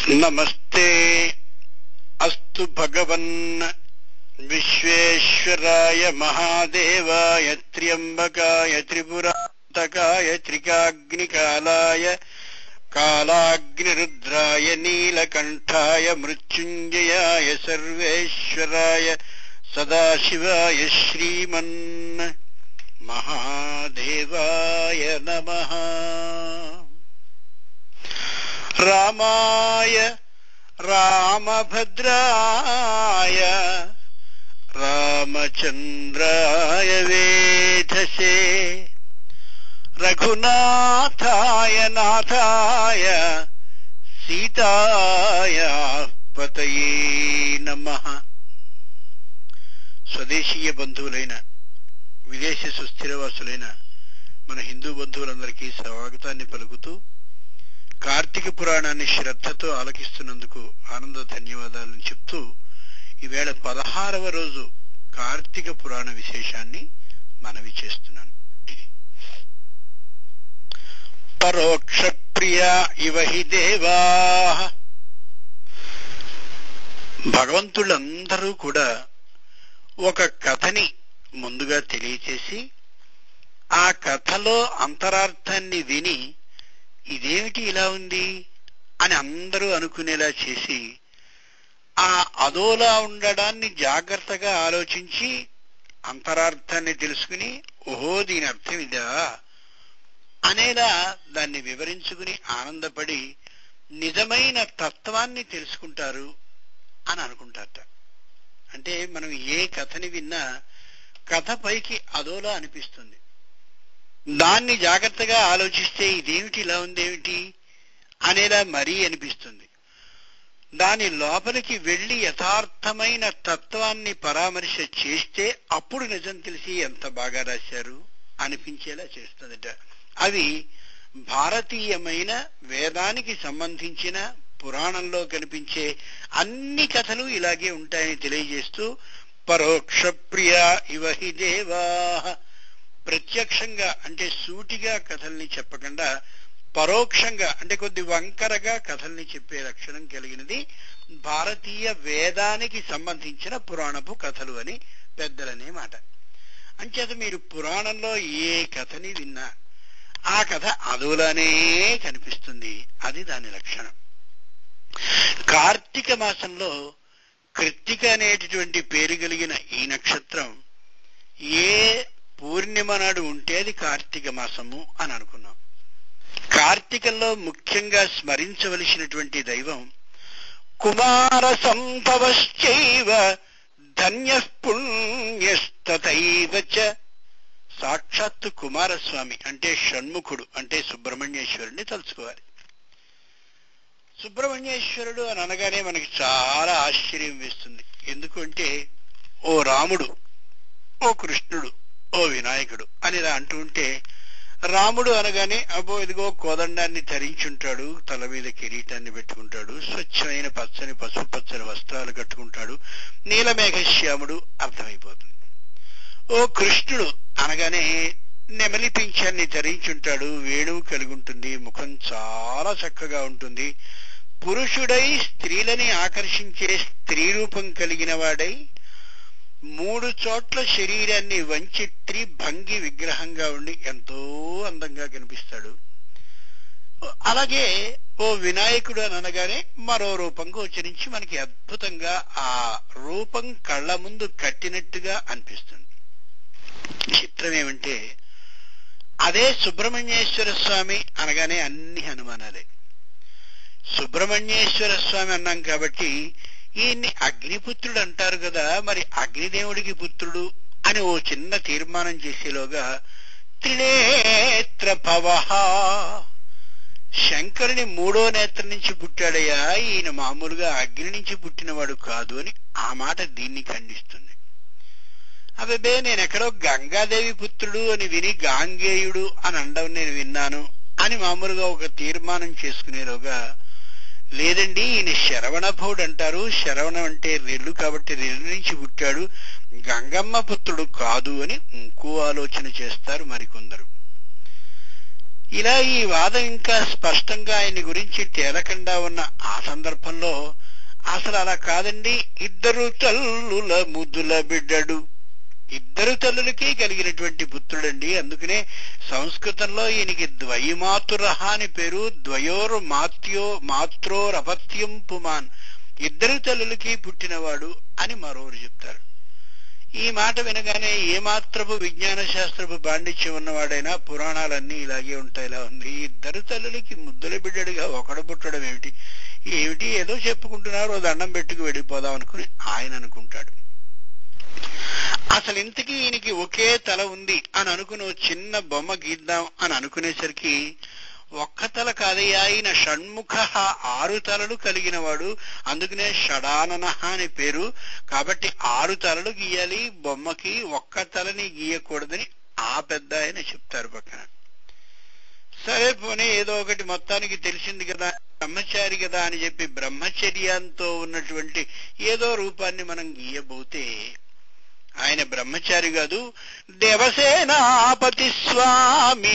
नमस्ते अस्तु भगवन् विश्वेश्वराय महादेवाय त्र्यम्बकाय त्रिपुरान्तकाय त्रिकाग्निकालाय कालाग्निरुद्राय नीलकण्ठाय मृत्युञ्जयाय सर्वेश्वराय सदाशिवाय श्रीमन् महादेवाय नमः रामाय रामभद्राय रामचन्द्राय वेधसे रघुनाथाय नाथाय సీతాయ పతయే నమ స్వదేశీయ బంధువులైన విదేశీ సుస్థిరవాసులైన మన హిందూ బంధువులందరికీ స్వాగతాన్ని పలుకుతూ కార్తీక పురాణాన్ని శ్రద్ధతో ఆలకిస్తున్నందుకు ఆనంద ధన్యవాదాలను చెప్తూ ఈవేళ పదహారవ రోజు కార్తీక పురాణ విశేషాన్ని మనవి చేస్తున్నాను పరోక్ష ప్రియ ఇవ హి దేవా భగవంతులందరూ కూడా ఒక కథని ముందుగా తెలియచేసి ఆ కథలో అంతరార్థాన్ని విని ఇదేమిటి ఇలా ఉంది అని అందరూ అనుకునేలా చేసి ఆ అదోలా ఉండడాన్ని జాగ్రత్తగా ఆలోచించి అంతరార్థాన్ని తెలుసుకుని ఓహో దీని అర్థం ఇదా అనేలా దాన్ని వివరించుకుని ఆనందపడి నిజమైన తత్వాన్ని తెలుసుకుంటారు అని అనుకుంటారట అంటే మనం ఏ కథని విన్నా కథ పైకి అదోలా అనిపిస్తుంది దాన్ని జాగ్రత్తగా ఆలోచిస్తే ఇదేమిటి ఇలా ఉందేమిటి అనేలా మరీ అనిపిస్తుంది దాని లోపలికి వెళ్లి యథార్థమైన తత్వాన్ని పరామర్శ చేస్తే అప్పుడు నిజం తెలిసి ఎంత బాగా రాశారు అనిపించేలా చేస్తుందట అవి భారతీయమైన వేదానికి సంబంధించిన పురాణంలో కనిపించే అన్ని కథలు ఇలాగే ఉంటాయని తెలియజేస్తూ పరోక్ష ప్రియ ఇవ హి దేవా ప్రత్యక్షంగా అంటే సూటిగా కథల్ని చెప్పకుండా పరోక్షంగా అంటే కొద్ది వంకరగా కథల్ని చెప్పే లక్షణం కలిగినది భారతీయ వేదానికి సంబంధించిన పురాణపు కథలు అని పెద్దలనే మాట అంచేత మీరు పురాణంలో ఏ కథని విన్నా ఆ కథ అదులానే కనిపిస్తుంది అది దాని లక్షణం కార్తీక మాసంలో కృత్తిక అనేటటువంటి పేరు కలిగిన ఈ నక్షత్రం ఏ పూర్ణిమ నాడు ఉంటే అది కార్తీక మాసము అని అనుకున్నాం కార్తీకంలో ముఖ్యంగా స్మరించవలసినటువంటి దైవం కుమార సంభవశ్చైవ ధన్య పుణ్యస్తైవ సాక్షాత్తు కుమారస్వామి అంటే షణ్ముఖుడు అంటే సుబ్రహ్మణ్యేశ్వరుణ్ణి తలుచుకోవాలి సుబ్రహ్మణ్యేశ్వరుడు అని అనగానే మనకి చాలా ఆశ్చర్యం వేస్తుంది ఎందుకంటే ఓ రాముడు ఓ కృష్ణుడు ఓ వినాయకుడు అని ఇలా అంటూ ఉంటే రాముడు అనగానే అబ్బో ఇదిగో కోదండాన్ని ధరించుంటాడు తల మీద కిరీటాన్ని పెట్టుకుంటాడు స్వచ్ఛమైన పచ్చని పసుపు పచ్చని వస్త్రాలు కట్టుకుంటాడు నీలమేఘశ్యాముడు అర్థమైపోతుంది ఓ కృష్ణుడు అనగానే నెమలి పింఛాన్ని ధరించుంటాడు వేణువు కలిగి ఉంటుంది ముఖం చాలా చక్కగా ఉంటుంది పురుషుడై స్త్రీలని ఆకర్షించే స్త్రీ రూపం కలిగిన వాడై మూడు చోట్ల శరీరాన్ని వంచి త్రిభంగి విగ్రహంగా ఉండి ఎంతో అందంగా కనిపిస్తాడు అలాగే ఓ వినాయకుడు అని అనగానే మరో రూపం గోచరించి మనకి అద్భుతంగా ఆ రూపం కళ్ళ ముందు కట్టినట్టుగా అనిపిస్తుంది చిత్రం ఏమంటే అదే సుబ్రహ్మణ్యేశ్వర స్వామి అనగానే అన్ని హనుమానాలే సుబ్రహ్మణ్యేశ్వర స్వామి అన్నాం కాబట్టి ఈయన్ని అగ్నిపుత్రుడు అంటారు కదా మరి అగ్నిదేవుడికి పుత్రుడు అని ఓ చిన్న తీర్మానం చేసేలోగా త్రినేత్ర భవ శంకరుని మూడో నేత్రం నుంచి పుట్టాడయ్యా ఈయన మామూలుగా అగ్ని నుంచి పుట్టినవాడు కాదు అని ఆ మాట దీన్ని ఖండిస్తుంది అబ్బే నేను ఎక్కడో గంగాదేవి పుత్రుడు అని విని గాంగేయుడు అని అండం నేను విన్నాను అని మామూలుగా ఒక తీర్మానం చేసుకునేలోగా లేదండి ఈయన శరవణభవుడు అంటారు శరవణం అంటే రెల్లు కాబట్టి రెల్లు నుంచి పుట్టాడు గంగమ్మ పుత్రుడు కాదు అని ఇంకో ఆలోచన చేస్తారు మరికొందరు ఇలా ఈ వాదం ఇంకా స్పష్టంగా ఆయన్ని గురించి తేలకుండా ఉన్న ఆ సందర్భంలో అసలు అలా కాదండి ఇద్దరు తల్లుల ముద్దుల బిడ్డడు ఇద్దరు తల్లులకి కలిగినటువంటి పుత్రుడండి అందుకనే సంస్కృతంలో ఈయనకి ద్వయమాతురహ అని పేరు ద్వయోర్ మాత్యో మాత్రోరపత్యం పుమాన్ ఇద్దరు తల్లులకి పుట్టినవాడు అని మరోరు చెప్తారు ఈ మాట వినగానే ఏ మాత్రపు విజ్ఞాన శాస్త్రపు పాండిత్యం ఉన్నవాడైనా పురాణాలన్నీ ఇలాగే ఉంటాయిలా ఉంది ఈ ఇద్దరు తల్లులకి ముద్దుల బిడ్డడిగా ఒకడు పుట్టడం ఏమిటి ఏమిటి ఏదో చెప్పుకుంటున్నారు ఓ దండం పెట్టుకు వెళ్ళిపోదాం అనుకుని ఆయన అనుకుంటాడు అసలు ఇంతకీ ఈయనకి ఒకే తల ఉంది అని అనుకుని ఓ చిన్న బొమ్మ గీద్దాం అని అనుకునేసరికి ఒక్క తల కాదయ్యా ఆయన షణ్ముఖ ఆరు తలలు కలిగిన వాడు అందుకనే షడానన అని పేరు కాబట్టి ఆరు తలలు గీయాలి బొమ్మకి ఒక్క తలని గీయకూడదని ఆ పెద్ద ఆయన చెప్తారు పక్కన సరే పోనీ ఏదో ఒకటి మొత్తానికి తెలిసింది కదా బ్రహ్మచారి కదా అని చెప్పి బ్రహ్మచర్యంతో ఉన్నటువంటి ఏదో రూపాన్ని మనం గీయబోతే ఆయన బ్రహ్మచారి కాదు దేవసేనాపతి స్వామి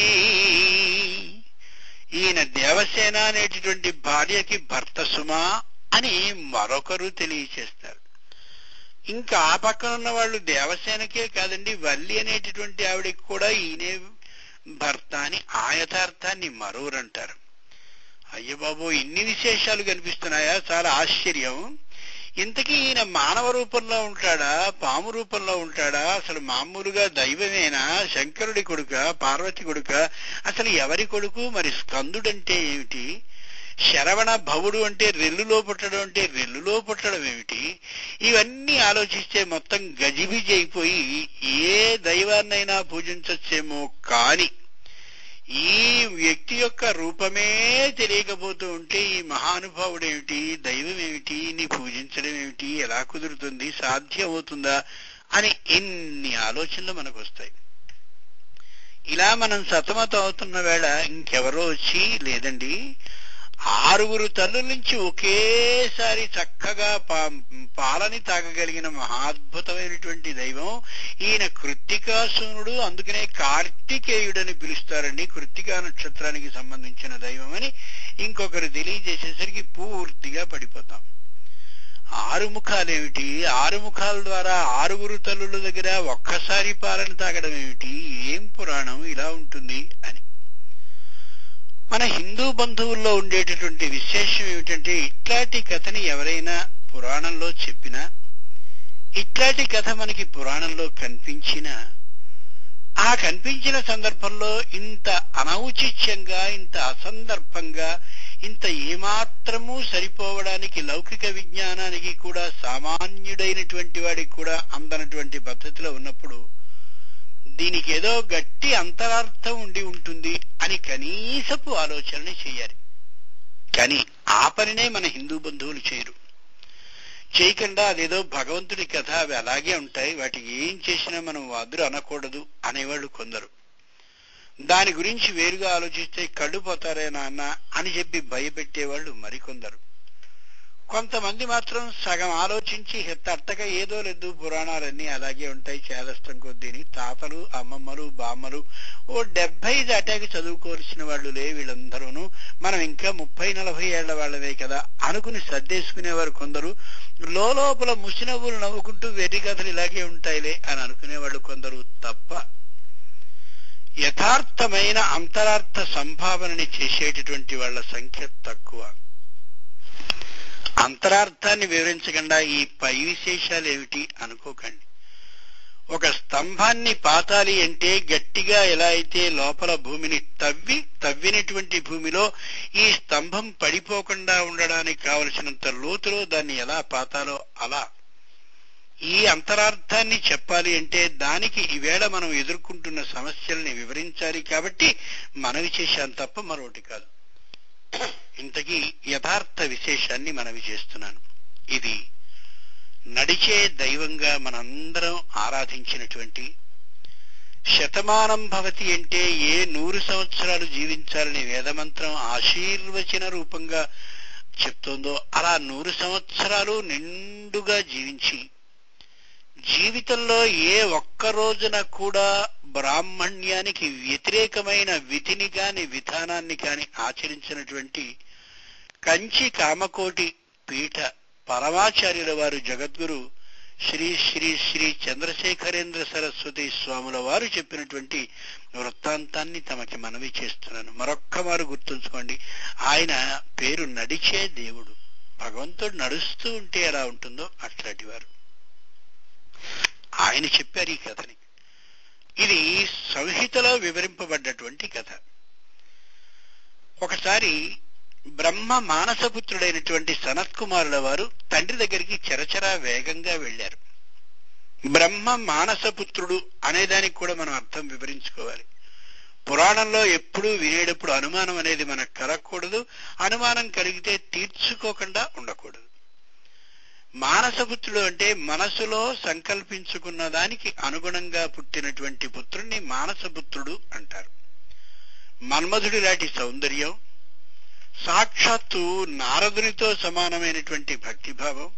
ఈయన దేవసేన అనేటటువంటి భార్యకి భర్త సుమా అని మరొకరు తెలియచేస్తారు ఇంకా ఆ పక్కన ఉన్న వాళ్ళు దేవసేనకే కాదండి వల్లి అనేటటువంటి ఆవిడకి కూడా ఈయనే భర్త అని ఆ యథార్థాన్ని మరోరంటారు అయ్య బాబు ఇన్ని విశేషాలు కనిపిస్తున్నాయా చాలా ఆశ్చర్యం ఇంతకీ ఈయన మానవ రూపంలో ఉంటాడా పాము రూపంలో ఉంటాడా అసలు మామూలుగా దైవమేనా శంకరుడి కొడుక పార్వతి కొడుక అసలు ఎవరి కొడుకు మరి స్కందుడంటే ఏమిటి శరవణ భవుడు అంటే రెల్లులో పుట్టడం అంటే రెల్లులో పుట్టడం ఏమిటి ఇవన్నీ ఆలోచిస్తే మొత్తం గజిబిజి అయిపోయి ఏ దైవాన్నైనా పూజించచ్చేమో కాని ఈ వ్యక్తి యొక్క రూపమే తెలియకపోతూ ఉంటే ఈ మహానుభావుడు ఏమిటి దైవం ఏమిటి నీ పూజించడం ఏమిటి ఎలా కుదురుతుంది సాధ్యం అవుతుందా అని ఎన్ని ఆలోచనలు మనకు వస్తాయి ఇలా మనం సతమతం అవుతున్న వేళ ఇంకెవరో వచ్చి లేదండి ఆరుగురు తల్లుల నుంచి ఒకేసారి చక్కగా పాలని తాగగలిగిన మహాద్భుతమైనటువంటి దైవం ఈయన కృత్తికాసునుడు అందుకనే కార్తికేయుడని పిలుస్తారండి కృత్తికా నక్షత్రానికి సంబంధించిన దైవం అని ఇంకొకరు తెలియజేసేసరికి పూర్తిగా పడిపోతాం ఆరు ముఖాలేమిటి ఆరు ముఖాల ద్వారా ఆరుగురు తల్లుల దగ్గర ఒక్కసారి పాలన తాగడం ఏమిటి ఏం పురాణం ఇలా ఉంటుంది అని మన హిందూ బంధువుల్లో ఉండేటటువంటి విశేషం ఏమిటంటే ఇట్లాంటి కథని ఎవరైనా పురాణంలో చెప్పినా ఇట్లాంటి కథ మనకి పురాణంలో కనిపించినా ఆ కనిపించిన సందర్భంలో ఇంత అనౌచిత్యంగా ఇంత అసందర్భంగా ఇంత ఏమాత్రము సరిపోవడానికి లౌకిక విజ్ఞానానికి కూడా సామాన్యుడైనటువంటి వాడికి కూడా అందనటువంటి పద్ధతిలో ఉన్నప్పుడు దీనికి ఏదో గట్టి అంతరార్థం ఉండి ఉంటుంది అని కనీసపు ఆలోచనని చేయాలి కానీ ఆ పనినే మన హిందూ బంధువులు చేయరు చేయకుండా అదేదో భగవంతుడి కథ అవి అలాగే ఉంటాయి వాటికి ఏం చేసినా మనం వాదురు అనకూడదు అనేవాళ్ళు కొందరు దాని గురించి వేరుగా ఆలోచిస్తే కళ్ళు పోతారే నాన్న అని చెప్పి భయపెట్టేవాళ్ళు మరికొందరు కొంతమంది మాత్రం సగం ఆలోచించి తట్టక ఏదో లేదు పురాణాలన్నీ అలాగే ఉంటాయి చేదస్తం కొద్దిని తాతలు అమ్మమ్మలు బామ్మలు ఓ డెబ్బై దాటాకి చదువుకోవాల్సిన వాళ్ళు లే వీళ్ళందరూను మనం ఇంకా ముప్పై నలభై ఏళ్ల వాళ్ళవే కదా అనుకుని సర్దేసుకునేవారు కొందరు లోపల ముసినవ్వులు నవ్వుకుంటూ వెర్రి కథలు ఇలాగే ఉంటాయిలే అని అనుకునేవాళ్ళు కొందరు తప్ప యథార్థమైన అంతరార్థ సంభావనని చేసేటటువంటి వాళ్ళ సంఖ్య తక్కువ అంతరార్థాన్ని వివరించకుండా ఈ పై విశేషాలు ఏమిటి అనుకోకండి ఒక స్తంభాన్ని పాతాలి అంటే గట్టిగా ఎలా అయితే లోపల భూమిని తవ్వి తవ్వినటువంటి భూమిలో ఈ స్తంభం పడిపోకుండా ఉండడానికి కావలసినంత లోతులో దాన్ని ఎలా పాతాలో అలా ఈ అంతరార్థాన్ని చెప్పాలి అంటే దానికి ఈవేళ మనం ఎదుర్కొంటున్న సమస్యల్ని వివరించాలి కాబట్టి మనవి చేశాను తప్ప మరొకటి కాదు ఇంతకీ యథార్థ విశేషాన్ని మనవి చేస్తున్నాను ఇది నడిచే దైవంగా మనందరం ఆరాధించినటువంటి శతమానం భవతి అంటే ఏ నూరు సంవత్సరాలు జీవించాలని వేదమంత్రం ఆశీర్వచన రూపంగా చెప్తోందో అలా నూరు సంవత్సరాలు నిండుగా జీవించి జీవితంలో ఏ ఒక్క రోజున కూడా బ్రాహ్మణ్యానికి వ్యతిరేకమైన విధిని కాని విధానాన్ని కాని ఆచరించినటువంటి కంచి కామకోటి పీఠ పరమాచార్యుల వారు జగద్గురు శ్రీ శ్రీ శ్రీ చంద్రశేఖరేంద్ర సరస్వతి స్వాముల వారు చెప్పినటువంటి వృత్తాంతాన్ని తమకి మనవి చేస్తున్నాను మరొక్క మారు గుర్తుంచుకోండి ఆయన పేరు నడిచే దేవుడు భగవంతుడు నడుస్తూ ఉంటే ఎలా ఉంటుందో అట్లాంటి వారు ఆయన చెప్పారు ఈ కథని ఇది సంహితలో వివరింపబడ్డటువంటి కథ ఒకసారి బ్రహ్మ మానసపుత్రుడైనటువంటి సనత్ కుమారుల వారు తండ్రి దగ్గరికి చరచరా వేగంగా వెళ్ళారు బ్రహ్మ మానసపుత్రుడు అనేదానికి కూడా మనం అర్థం వివరించుకోవాలి పురాణంలో ఎప్పుడూ వినేటప్పుడు అనుమానం అనేది మనకు కలగకూడదు అనుమానం కలిగితే తీర్చుకోకుండా ఉండకూడదు మానసపుత్రుడు అంటే మనసులో సంకల్పించుకున్న దానికి అనుగుణంగా పుట్టినటువంటి పుత్రుణ్ణి మానసపుత్రుడు అంటారు మన్మధుడి లాంటి సౌందర్యం సాక్షాత్తు నారదునితో సమానమైనటువంటి భక్తిభావం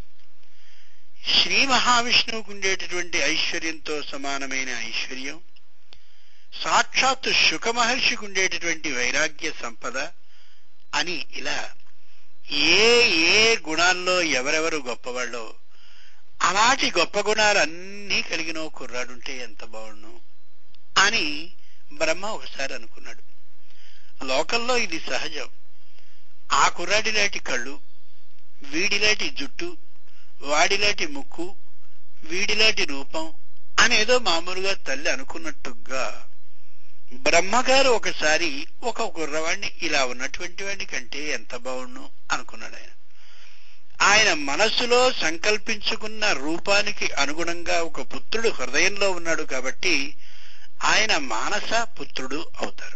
శ్రీ మహావిష్ణువుకు ఉండేటటువంటి ఐశ్వర్యంతో సమానమైన ఐశ్వర్యం సాక్షాత్తు శుక మహర్షికి ఉండేటటువంటి వైరాగ్య సంపద అని ఇలా ఏ ఏ గుణాల్లో ఎవరెవరు గొప్పవాళ్ళో అలాంటి గొప్ప గుణాలన్నీ కలిగిన ఓ కుర్రాడుంటే ఎంత బాగుండు అని బ్రహ్మ ఒకసారి అనుకున్నాడు లోకల్లో ఇది సహజం ఆ కుర్రాడిలాంటి కళ్ళు వీడిలాంటి జుట్టు వాడిలాంటి ముక్కు వీడిలాంటి రూపం అనేదో మామూలుగా తల్లి అనుకున్నట్టుగా బ్రహ్మగారు ఒకసారి ఒక కుర్రవాణ్ణి ఇలా ఉన్నటువంటి వాడిని కంటే ఎంత బాగుండు అనుకున్నాడు ఆయన ఆయన మనసులో సంకల్పించుకున్న రూపానికి అనుగుణంగా ఒక పుత్రుడు హృదయంలో ఉన్నాడు కాబట్టి ఆయన మానస పుత్రుడు అవుతారు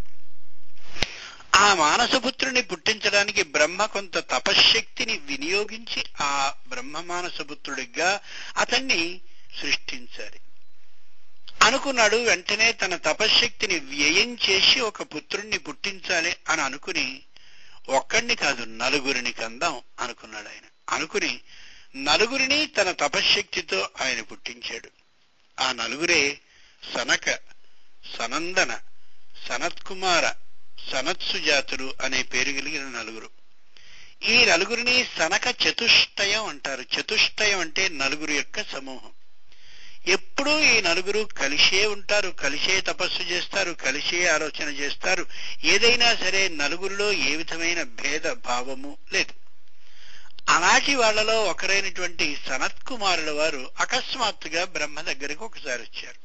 ఆ మానసపుత్రుని పుట్టించడానికి బ్రహ్మ కొంత తపశ్శక్తిని వినియోగించి ఆ బ్రహ్మ మానసపుత్రుడిగా అతన్ని సృష్టించాలి అనుకున్నాడు వెంటనే తన తపశ్శక్తిని వ్యయం చేసి ఒక పుత్రుణ్ణి పుట్టించాలి అని అనుకుని ఒక్కడిని కాదు నలుగురిని కందాం అనుకున్నాడు ఆయన అనుకుని నలుగురిని తన తపశ్శక్తితో ఆయన పుట్టించాడు ఆ నలుగురే సనక సనందన సనత్కుమార సనత్సుజాతులు అనే పేరు కలిగిన నలుగురు ఈ నలుగురిని సనక చతుష్టయం అంటారు చతుష్టయం అంటే నలుగురు యొక్క సమూహం ఎప్పుడూ ఈ నలుగురు కలిసే ఉంటారు కలిసే తపస్సు చేస్తారు కలిసే ఆలోచన చేస్తారు ఏదైనా సరే నలుగురిలో ఏ విధమైన భేద భావము లేదు అలాంటి వాళ్ళలో ఒకరైనటువంటి సనత్ కుమారుల వారు అకస్మాత్తుగా బ్రహ్మ దగ్గరికి ఒకసారి వచ్చారు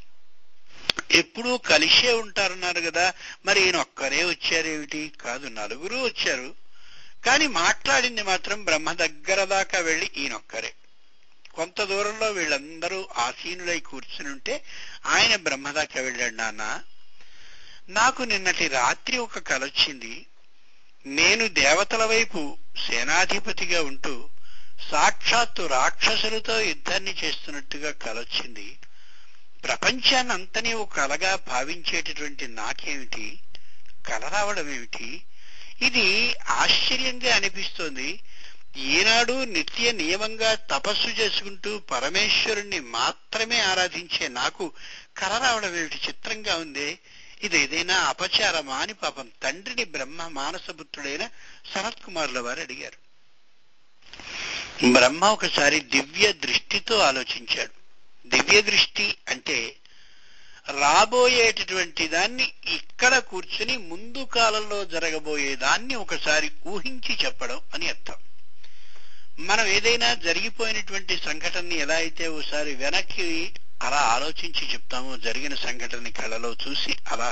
ఎప్పుడూ కలిసే ఉంటారన్నారు కదా మరి ఈయన ఒక్కరే వచ్చారేమిటి కాదు నలుగురు వచ్చారు కానీ మాట్లాడింది మాత్రం బ్రహ్మ దగ్గర దాకా వెళ్ళి ఈయనొక్కరే కొంత దూరంలో వీళ్ళందరూ ఆసీనులై కూర్చుని ఉంటే ఆయన బ్రహ్మ దాకా వెళ్ళాడు నాన్న నాకు నిన్నటి రాత్రి ఒక కల వచ్చింది నేను దేవతల వైపు సేనాధిపతిగా ఉంటూ సాక్షాత్తు రాక్షసులతో యుద్ధాన్ని చేస్తున్నట్టుగా కలొచ్చింది ప్రపంచాన్ని అంతని ఒక కలగా భావించేటటువంటి నాకేమిటి కల రావడం ఏమిటి ఇది ఆశ్చర్యంగా అనిపిస్తోంది ఈనాడు నిత్య నియమంగా తపస్సు చేసుకుంటూ పరమేశ్వరుణ్ణి మాత్రమే ఆరాధించే నాకు కల రావడం ఏమిటి చిత్రంగా ఉందే ఇది ఏదైనా అపచారమా అని పాపం తండ్రిని బ్రహ్మ మానసపుత్రుడైన సనత్ కుమారుల వారు అడిగారు బ్రహ్మ ఒకసారి దివ్య దృష్టితో ఆలోచించాడు దివ్య దృష్టి అంటే రాబోయేటటువంటి దాన్ని ఇక్కడ కూర్చుని ముందు కాలంలో జరగబోయే దాన్ని ఒకసారి ఊహించి చెప్పడం అని అర్థం మనం ఏదైనా జరిగిపోయినటువంటి సంఘటనని ఎలా అయితే ఓసారి వెనక్కి అలా ఆలోచించి చెప్తామో జరిగిన సంఘటనని కళలో చూసి అలా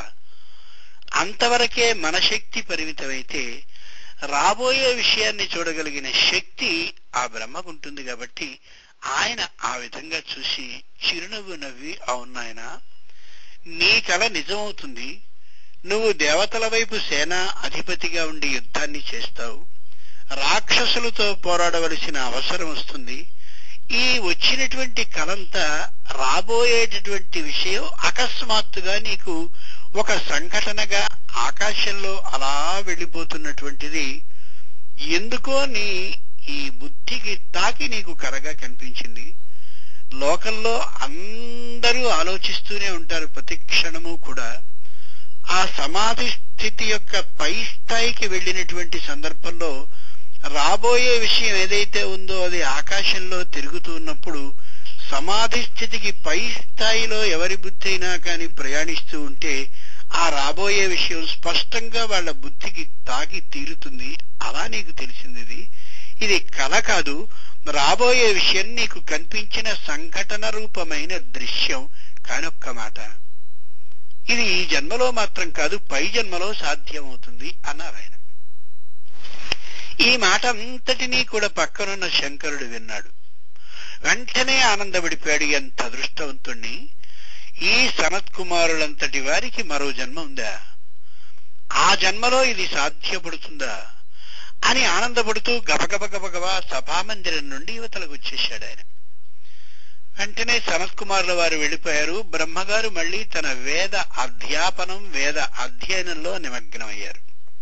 అంతవరకే మన శక్తి పరిమితమైతే రాబోయే విషయాన్ని చూడగలిగిన శక్తి ఆ బ్రహ్మకుంటుంది కాబట్టి ఆయన ఆ విధంగా చూసి చిరునవ్వు నవ్వి అవునాయన నీ కళ నిజమవుతుంది నువ్వు దేవతల వైపు సేనా అధిపతిగా ఉండి యుద్ధాన్ని చేస్తావు రాక్షసులతో పోరాడవలసిన అవసరం వస్తుంది ఈ వచ్చినటువంటి కలంతా రాబోయేటటువంటి విషయం అకస్మాత్తుగా నీకు ఒక సంఘటనగా ఆకాశంలో అలా వెళ్ళిపోతున్నటువంటిది ఎందుకో నీ ఈ బుద్ధికి తాకి నీకు కరగా కనిపించింది లోకంలో అందరూ ఆలోచిస్తూనే ఉంటారు ప్రతి క్షణము కూడా ఆ సమాధి స్థితి యొక్క పై స్థాయికి వెళ్ళినటువంటి సందర్భంలో రాబోయే విషయం ఏదైతే ఉందో అది ఆకాశంలో తిరుగుతూ ఉన్నప్పుడు సమాధి స్థితికి పై స్థాయిలో ఎవరి బుద్ధి అయినా కానీ ప్రయాణిస్తూ ఉంటే ఆ రాబోయే విషయం స్పష్టంగా వాళ్ళ బుద్ధికి తాకి తీరుతుంది అలా నీకు తెలిసింది ఇది ఇది కల కాదు రాబోయే విషయం నీకు కనిపించిన సంఘటన రూపమైన దృశ్యం కానొక్క మాట ఇది ఈ జన్మలో మాత్రం కాదు పై జన్మలో సాధ్యమవుతుంది అన్నారు ఆయన ఈ మాట అంతటినీ కూడా పక్కనున్న శంకరుడు విన్నాడు వెంటనే ఆనందపడిపోయాడు ఎంత అదృష్టవంతుణ్ణి ఈ సనత్ కుమారులంతటి వారికి మరో జన్మ ఉందా ఆ జన్మలో ఇది సాధ్యపడుతుందా అని ఆనందపడుతూ గబగబ గబగబా సభామందిరం నుండి యువతలకు వచ్చేశాడు ఆయన వెంటనే సనత్ కుమారుల వారు వెళ్ళిపోయారు బ్రహ్మగారు మళ్ళీ తన వేద అధ్యాపనం వేద అధ్యయనంలో నిమగ్నమయ్యారు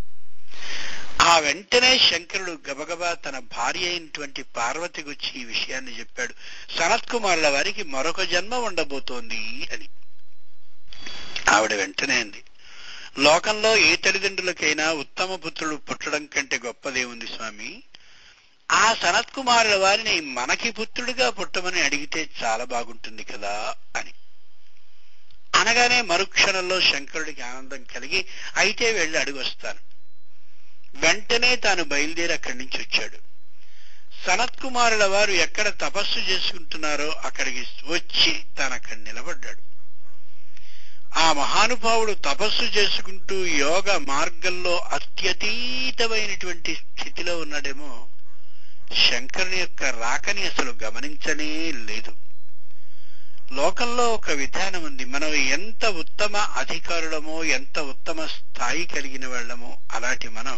ఆ వెంటనే శంకరుడు గబగబా తన భార్య అయినటువంటి పార్వతికి వచ్చి ఈ విషయాన్ని చెప్పాడు సనత్ కుమారుల వారికి మరొక జన్మ ఉండబోతోంది అని ఆవిడ వెంటనే అంది లోకంలో ఏ తల్లిదండ్రులకైనా ఉత్తమ పుత్రుడు పుట్టడం కంటే గొప్పదేముంది స్వామి ఆ సనత్ కుమారుల వారిని మనకి పుత్రుడిగా పుట్టమని అడిగితే చాలా బాగుంటుంది కదా అని అనగానే మరుక్షణంలో శంకరుడికి ఆనందం కలిగి అయితే వెళ్ళి అడిగి వస్తాను వెంటనే తాను బయలుదేరి అక్కడి నుంచి వచ్చాడు సనత్ కుమారుల వారు ఎక్కడ తపస్సు చేసుకుంటున్నారో అక్కడికి వచ్చి తాను అక్కడ నిలబడ్డాడు ఆ మహానుభావుడు తపస్సు చేసుకుంటూ యోగ మార్గంలో అత్యతీతమైనటువంటి స్థితిలో ఉన్నాడేమో శంకరుని యొక్క రాకని అసలు గమనించనే లేదు లోకంలో ఒక విధానం ఉంది మనం ఎంత ఉత్తమ అధికారులమో ఎంత ఉత్తమ స్థాయి కలిగిన వాళ్ళమో అలాంటి మనం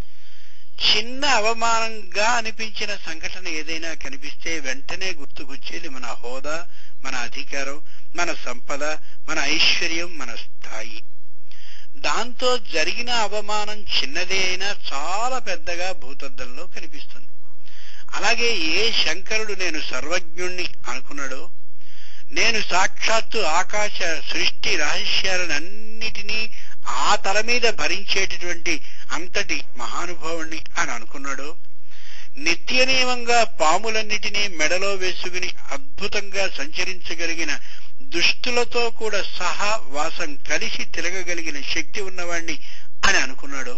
చిన్న అవమానంగా అనిపించిన సంఘటన ఏదైనా కనిపిస్తే వెంటనే గుర్తుకొచ్చేది మన హోదా మన అధికారం మన సంపద మన ఐశ్వర్యం మన స్థాయి దాంతో జరిగిన అవమానం చిన్నదే అయినా చాలా పెద్దగా భూతద్దంలో కనిపిస్తుంది అలాగే ఏ శంకరుడు నేను సర్వజ్ఞుణ్ణి అనుకున్నాడో నేను సాక్షాత్తు ఆకాశ సృష్టి రహస్యాలన్నిటినీ ఆ తల మీద భరించేటటువంటి అంతటి మహానుభావుణ్ణి అని అనుకున్నాడు నిత్య నియమంగా పాములన్నిటినీ మెడలో వేసుకుని అద్భుతంగా సంచరించగలిగిన దుష్టులతో కూడా సహా వాసం కలిసి తిరగగలిగిన శక్తి ఉన్నవాణ్ణి అని అనుకున్నాడు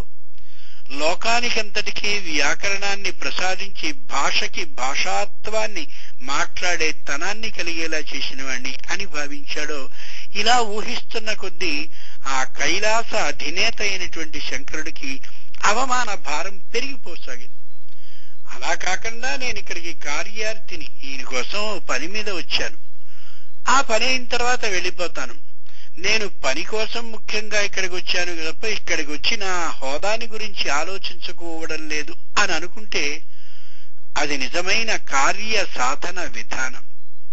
లోకానికంతటికీ వ్యాకరణాన్ని ప్రసాదించి భాషకి భాషాత్వాన్ని మాట్లాడే తనాన్ని కలిగేలా చేసిన వాణ్ణి అని భావించాడో ఇలా ఊహిస్తున్న కొద్దీ ఆ కైలాస అధినేత అయినటువంటి శంకరుడికి అవమాన భారం పెరిగిపోసాగింది అలా కాకుండా నేను ఇక్కడికి కార్యార్థిని ఈయన కోసం పని మీద వచ్చాను ఆ పని అయిన తర్వాత వెళ్ళిపోతాను నేను పని కోసం ముఖ్యంగా ఇక్కడికి వచ్చాను తప్ప ఇక్కడికి వచ్చి నా హోదాని గురించి ఆలోచించుకోవడం లేదు అని అనుకుంటే అది నిజమైన కార్య సాధన విధానం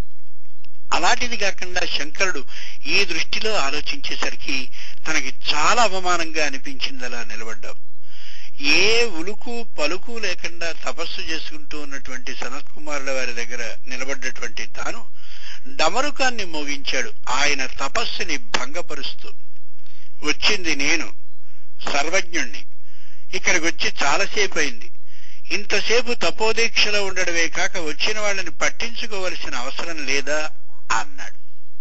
అలాంటిది కాకుండా శంకరుడు ఈ దృష్టిలో ఆలోచించేసరికి తనకి చాలా అవమానంగా అనిపించింది అలా నిలబడ్డాం ఏ ఉలుకు పలుకు లేకుండా తపస్సు చేసుకుంటూ ఉన్నటువంటి సనత్ కుమారుల వారి దగ్గర నిలబడ్డటువంటి తాను డమరుకాన్ని మోగించాడు ఆయన తపస్సుని భంగపరుస్తూ వచ్చింది నేను సర్వజ్ఞుణ్ణి ఇక్కడికి వచ్చి చాలాసేపు అయింది ఇంతసేపు తపోదీక్షలో ఉండడమే కాక వచ్చిన వాళ్ళని పట్టించుకోవలసిన అవసరం లేదా అన్నాడు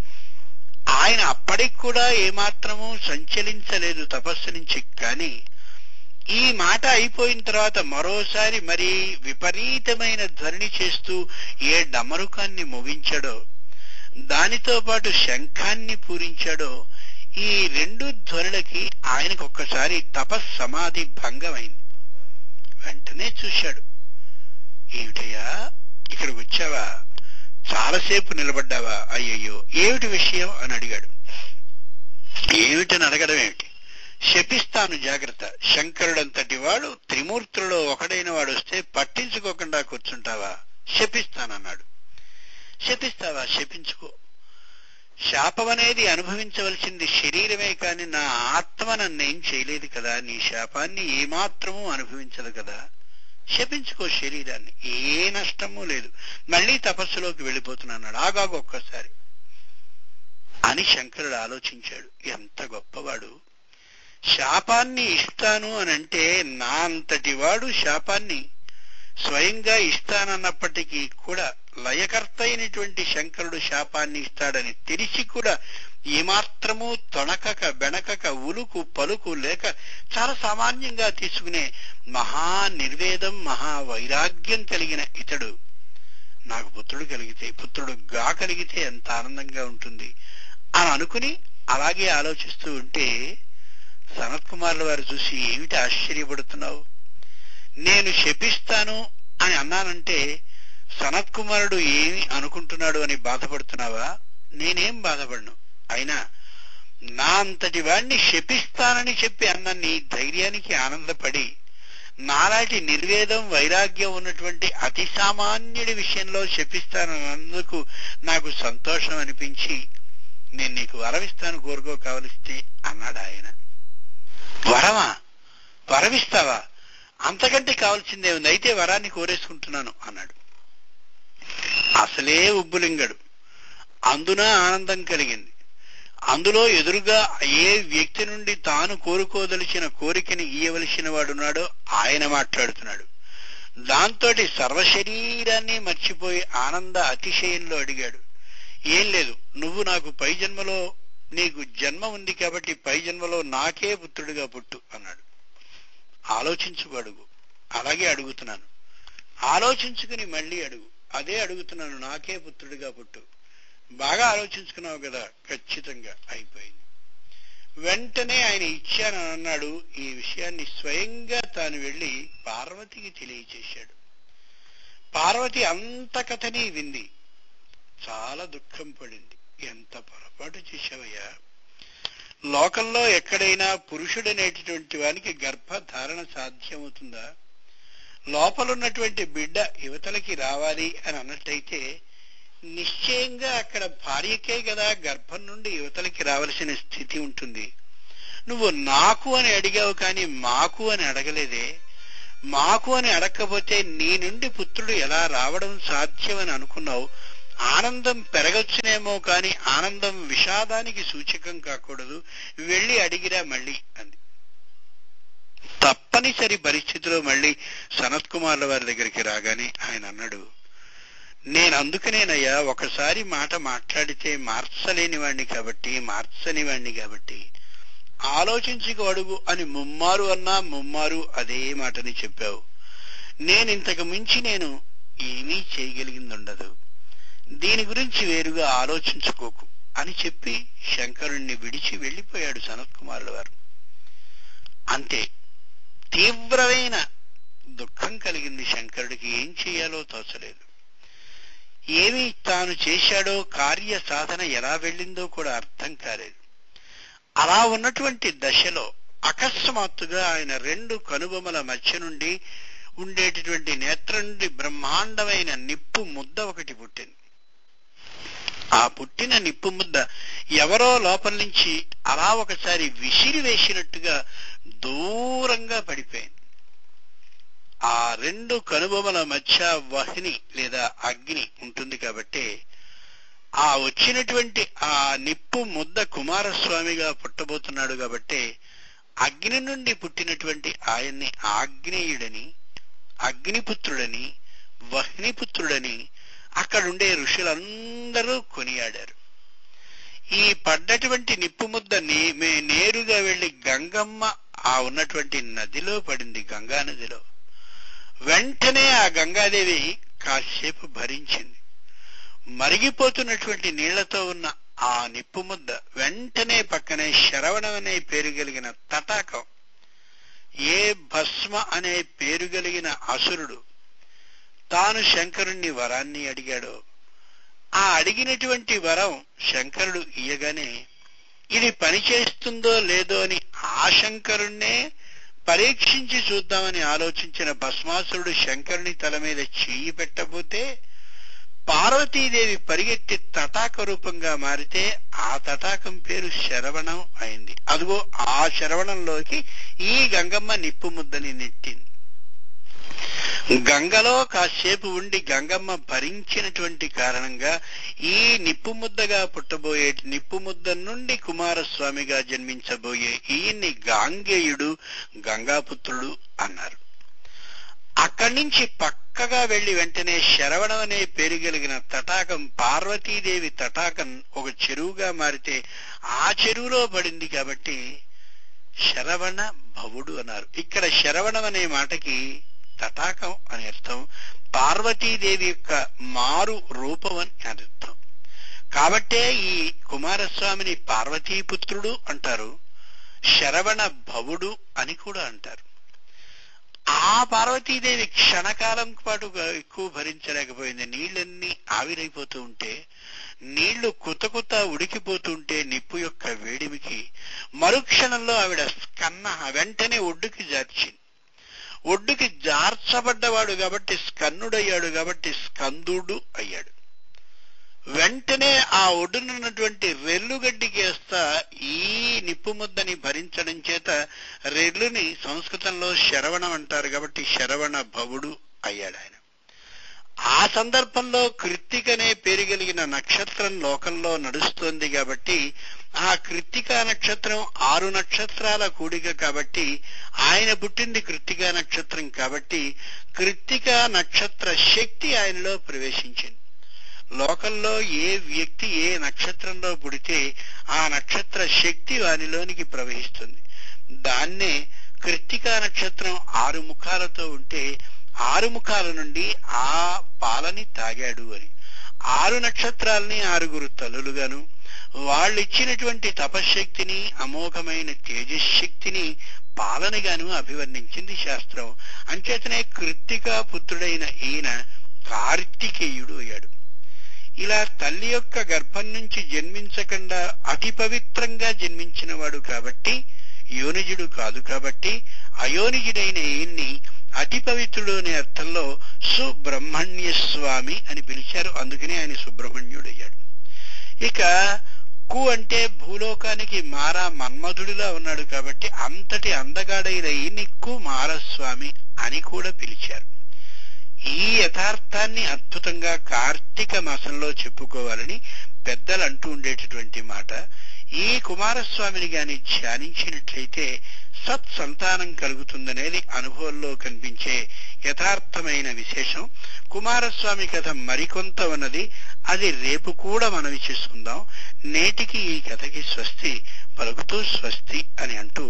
ఆయన అప్పటికి కూడా ఏమాత్రము సంచలించలేదు తపస్సు నుంచి కానీ ఈ మాట అయిపోయిన తర్వాత మరోసారి మరి విపరీతమైన ధ్వని చేస్తూ ఏ డమరుకాన్ని ముగించాడో దానితో పాటు శంఖాన్ని పూరించాడో ఈ రెండు ధ్వనులకి ఆయనకు ఒక్కసారి తపస్సమాధి భంగమైంది వెంటనే చూశాడు ఏమిటయ్యా ఇక్కడికి వచ్చావా చాలాసేపు నిలబడ్డావా అయ్యయ్యో ఏమిటి విషయం అని అడిగాడు ఏమిటని అడగడం ఏమిటి శపిస్తాను జాగ్రత్త శంకరుడంతటి వాడు త్రిమూర్తులలో ఒకడైన వాడు వస్తే పట్టించుకోకుండా కూర్చుంటావా శపిస్తానన్నాడు శపిస్తావా శపించుకో శాపం అనేది అనుభవించవలసింది శరీరమే కాని నా ఆత్మ నన్నేం చేయలేదు కదా నీ శాపాన్ని ఏమాత్రమూ అనుభవించదు కదా శపించుకో శరీరాన్ని ఏ నష్టము లేదు మళ్ళీ తపస్సులోకి వెళ్ళిపోతున్నాడు ఆగాగు ఒక్కసారి అని శంకరుడు ఆలోచించాడు ఎంత గొప్పవాడు శాపాన్ని ఇస్తాను అని అంటే నా అంతటి వాడు శాపాన్ని స్వయంగా ఇస్తానన్నప్పటికీ కూడా లయకర్త అయినటువంటి శంకరుడు శాపాన్ని ఇస్తాడని తెలిసి కూడా ఏమాత్రము తొణకక బెణకక ఉలుకు పలుకు లేక చాలా సామాన్యంగా తీసుకునే మహా నిర్వేదం మహా వైరాగ్యం కలిగిన ఇతడు నాకు పుత్రుడు కలిగితే పుత్రుడు గా కలిగితే ఎంత ఆనందంగా ఉంటుంది అని అనుకుని అలాగే ఆలోచిస్తూ ఉంటే సనత్ కుమార్ల వారు చూసి ఏమిటి ఆశ్చర్యపడుతున్నావు నేను శపిస్తాను అని అన్నానంటే సనత్ కుమారుడు ఏమి అనుకుంటున్నాడు అని బాధపడుతున్నావా నేనేం బాధపడను అయినా నా అంతటి వాణ్ణి శపిస్తానని చెప్పి అన్న నీ ధైర్యానికి ఆనందపడి నాలాంటి నిర్వేదం వైరాగ్యం ఉన్నటువంటి అతి సామాన్యుడి విషయంలో శపిస్తానన్నందుకు నాకు సంతోషం అనిపించి నేను నీకు వరమిస్తాను కోరుకో కావలిస్తే అన్నాడు ఆయన వరమా వరమిస్తావా అంతకంటే కావాల్సిందే ఉంది అయితే వరాన్ని కోరేసుకుంటున్నాను అన్నాడు అసలే ఉబ్బులింగడు అందున ఆనందం కలిగింది అందులో ఎదురుగా ఏ వ్యక్తి నుండి తాను కోరుకోదలిచిన కోరికని ఇయ్యవలసిన వాడున్నాడో ఆయన మాట్లాడుతున్నాడు దాంతో సర్వశరీరాన్ని మర్చిపోయి ఆనంద అతిశయంలో అడిగాడు ఏం లేదు నువ్వు నాకు పై జన్మలో నీకు జన్మ ఉంది కాబట్టి పై జన్మలో నాకే పుత్రుడిగా పుట్టు అన్నాడు ఆలోచించుకు అడుగు అలాగే అడుగుతున్నాను ఆలోచించుకుని మళ్ళీ అడుగు అదే అడుగుతున్నాను నాకే పుత్రుడిగా పుట్టు బాగా ఆలోచించుకున్నావు కదా ఖచ్చితంగా అయిపోయింది వెంటనే ఆయన ఇచ్చానని అన్నాడు ఈ విషయాన్ని స్వయంగా తాను వెళ్లి పార్వతికి తెలియచేశాడు పార్వతి అంత కథని వింది చాలా దుఃఖం పడింది ఎంత పొరపాటు చేశావయ్యా లోకంలో ఎక్కడైనా పురుషుడనేటటువంటి వానికి గర్భధారణ సాధ్యమవుతుందా లోపలున్నటువంటి బిడ్డ యువతలకి రావాలి అని అన్నట్టయితే నిశ్చయంగా అక్కడ భార్యకే కదా గర్భం నుండి యువతలకి రావలసిన స్థితి ఉంటుంది నువ్వు నాకు అని అడిగావు కానీ మాకు అని అడగలేదే మాకు అని అడగకపోతే నీ నుండి పుత్రుడు ఎలా రావడం సాధ్యమని అనుకున్నావు ఆనందం పెరగచ్చునేమో కానీ ఆనందం విషాదానికి సూచకం కాకూడదు వెళ్ళి అడిగిరా మళ్ళీ అంది తప్పనిసరి పరిస్థితిలో మళ్ళీ సనత్ కుమార్ల వారి దగ్గరికి రాగానే ఆయన అన్నాడు నేను అందుకనేనయ్యా ఒకసారి మాట మాట్లాడితే మార్చలేని వాణ్ణి కాబట్టి మార్చని వాణ్ణి కాబట్టి ఆలోచించుకు అడుగు అని ముమ్మారు అన్నా ముమ్మారు అదే మాటని చెప్పావు నేను ఇంతకు మించి నేను ఏమీ చేయగలిగింది ఉండదు దీని గురించి వేరుగా ఆలోచించుకోకు అని చెప్పి శంకరుణ్ణి విడిచి వెళ్ళిపోయాడు సనత్ కుమారుల వారు అంతే తీవ్రమైన దుఃఖం కలిగింది శంకరుడికి ఏం చేయాలో తోచలేదు ఏమి తాను చేశాడో కార్య సాధన ఎలా వెళ్ళిందో కూడా అర్థం కాలేదు అలా ఉన్నటువంటి దశలో అకస్మాత్తుగా ఆయన రెండు కనుబొమల మధ్య నుండి ఉండేటటువంటి నేత్రం నుండి బ్రహ్మాండమైన నిప్పు ముద్ద ఒకటి పుట్టింది ఆ పుట్టిన నిప్పు ముద్ద ఎవరో లోపల నుంచి అలా ఒకసారి విసిరి వేసినట్టుగా దూరంగా పడిపోయింది ఆ రెండు కనుబొమల మధ్య వహ్ని లేదా అగ్ని ఉంటుంది కాబట్టి ఆ వచ్చినటువంటి ఆ నిప్పు ముద్ద కుమారస్వామిగా పుట్టబోతున్నాడు కాబట్టి అగ్ని నుండి పుట్టినటువంటి ఆయన్ని ఆగ్నేయుడని అగ్నిపుత్రుడని వహ్నిపుత్రుడని అక్కడుండే ఋషులందరూ కొనియాడారు ఈ పడ్డటువంటి నిప్పు ముద్ద నేరుగా వెళ్లి గంగమ్మ ఆ ఉన్నటువంటి నదిలో పడింది గంగా నదిలో వెంటనే ఆ గంగాదేవి కాసేపు భరించింది మరిగిపోతున్నటువంటి నీళ్లతో ఉన్న ఆ నిప్పు ముద్ద వెంటనే పక్కనే శరవణం అనే పేరు కలిగిన తటాకం ఏ భస్మ అనే పేరు కలిగిన అసురుడు తాను శంకరుణ్ణి వరాన్ని అడిగాడో ఆ అడిగినటువంటి వరం శంకరుడు ఇయ్యగానే ఇది పనిచేస్తుందో లేదో అని ఆ శంకరుణ్ణే పరీక్షించి చూద్దామని ఆలోచించిన భస్మాసురుడు శంకరుని తల మీద చెయ్యి పెట్టబోతే పార్వతీదేవి పరిగెత్తి తటాక రూపంగా మారితే ఆ తటాకం పేరు శరవణం అయింది అదిగో ఆ శరవణంలోకి ఈ గంగమ్మ నిప్పు ముద్దని నెట్టింది గంగలో కాసేపు ఉండి గంగమ్మ భరించినటువంటి కారణంగా ఈ నిప్పు ముద్దగా పుట్టబోయే నిప్పు ముద్ద నుండి కుమారస్వామిగా జన్మించబోయే ఈయన్ని గాంగేయుడు గంగాపుత్రుడు అన్నారు అక్కడి నుంచి పక్కగా వెళ్లి వెంటనే శరవణం అనే పేరు కలిగిన తటాకం పార్వతీదేవి తటాకం ఒక చెరువుగా మారితే ఆ చెరువులో పడింది కాబట్టి శరవణ భవుడు అన్నారు ఇక్కడ శరవణం అనే మాటకి తటాకం అని అర్థం పార్వతీదేవి యొక్క మారు రూపం అని అర్థం కాబట్టే ఈ కుమారస్వామిని పార్వతీపుత్రుడు అంటారు శరవణ భవుడు అని కూడా అంటారు ఆ పార్వతీదేవి క్షణకాలం పాటు ఎక్కువ భరించలేకపోయింది నీళ్ళన్నీ ఆవిరైపోతూ ఉంటే నీళ్లు కుత కుత ఉడికిపోతుంటే నిప్పు యొక్క వేడిమికి మరుక్షణంలో ఆవిడ స్కన్న వెంటనే ఒడ్డుకి జార్చింది ఒడ్డుకి జార్చబడ్డవాడు కాబట్టి స్కన్నుడయ్యాడు కాబట్టి స్కందుడు అయ్యాడు వెంటనే ఆ ఒడ్డునున్నటువంటి రెల్లుగడ్డికేస్తా ఈ నిప్పు ముద్దని భరించడం చేత రెల్లుని సంస్కృతంలో శరవణం అంటారు కాబట్టి శరవణ భవుడు అయ్యాడు ఆయన ఆ సందర్భంలో కృత్తిక అనే పేరు కలిగిన నక్షత్రం లోకంలో నడుస్తోంది కాబట్టి ఆ కృత్తికా నక్షత్రం ఆరు నక్షత్రాల కూడిక కాబట్టి ఆయన పుట్టింది కృత్తికా నక్షత్రం కాబట్టి కృత్తికా నక్షత్ర శక్తి ఆయనలో ప్రవేశించింది లోకంలో ఏ వ్యక్తి ఏ నక్షత్రంలో పుడితే ఆ నక్షత్ర శక్తి వానిలోనికి ప్రవహిస్తుంది దాన్నే కృత్తికా నక్షత్రం ఆరు ముఖాలతో ఉంటే ఆరు ముఖాల నుండి ఆ పాలని తాగాడు అని ఆరు నక్షత్రాలని ఆరుగురు తల్లులుగాను వాళ్ళు ఇచ్చినటువంటి తపశ్శక్తిని అమోఘమైన తేజశక్తిని పాలనగాను అభివర్ణించింది శాస్త్రం అంచేతనే కృత్తికా పుత్రుడైన ఈయన కార్తికేయుడు అయ్యాడు ఇలా తల్లి యొక్క గర్భం నుంచి జన్మించకుండా అతి పవిత్రంగా జన్మించినవాడు కాబట్టి యోనిజుడు కాదు కాబట్టి అయోనిజుడైన ఈయన్ని అతి పవిత్రుడు అనే అర్థంలో సుబ్రహ్మణ్య స్వామి అని పిలిచారు అందుకనే ఆయన సుబ్రహ్మణ్యుడయ్యాడు ఇక కు అంటే భూలోకానికి మారా మన్మధుడిలా ఉన్నాడు కాబట్టి అంతటి అందగాడైన ఈయన్ని కు మారస్వామి అని కూడా పిలిచారు ఈ యథార్థాన్ని అద్భుతంగా కార్తీక మాసంలో చెప్పుకోవాలని పెద్దలు అంటూ ఉండేటటువంటి మాట ఈ కుమారస్వామిని గాని ధ్యానించినట్లయితే సత్ సంతానం కలుగుతుందనేది అనుభవంలో కనిపించే యథార్థమైన విశేషం కుమారస్వామి కథ మరికొంత ఉన్నది అది రేపు కూడా మనవి చేసుకుందాం నేటికి ఈ కథకి స్వస్తి పలుకుతూ స్వస్తి అని అంటూ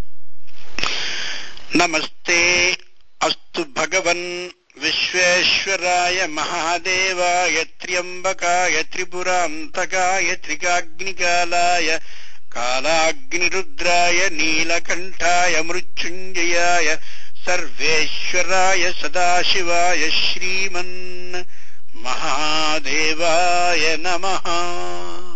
నమస్తే అస్తు భగవన్ విశ్వేశ్వరాయ మహాదేవాయ త్ర్యంబకాయ త్రిపురాంతకాయ త్రికాగ్నికాలాయ కాలాగ్నిరుద్రాయ నీలకంఠాయ మృత్యుంజయాయ సర్వేశ్వరాయ సదాశివాయ శ్రీమన్ మహాదేవాయ నమః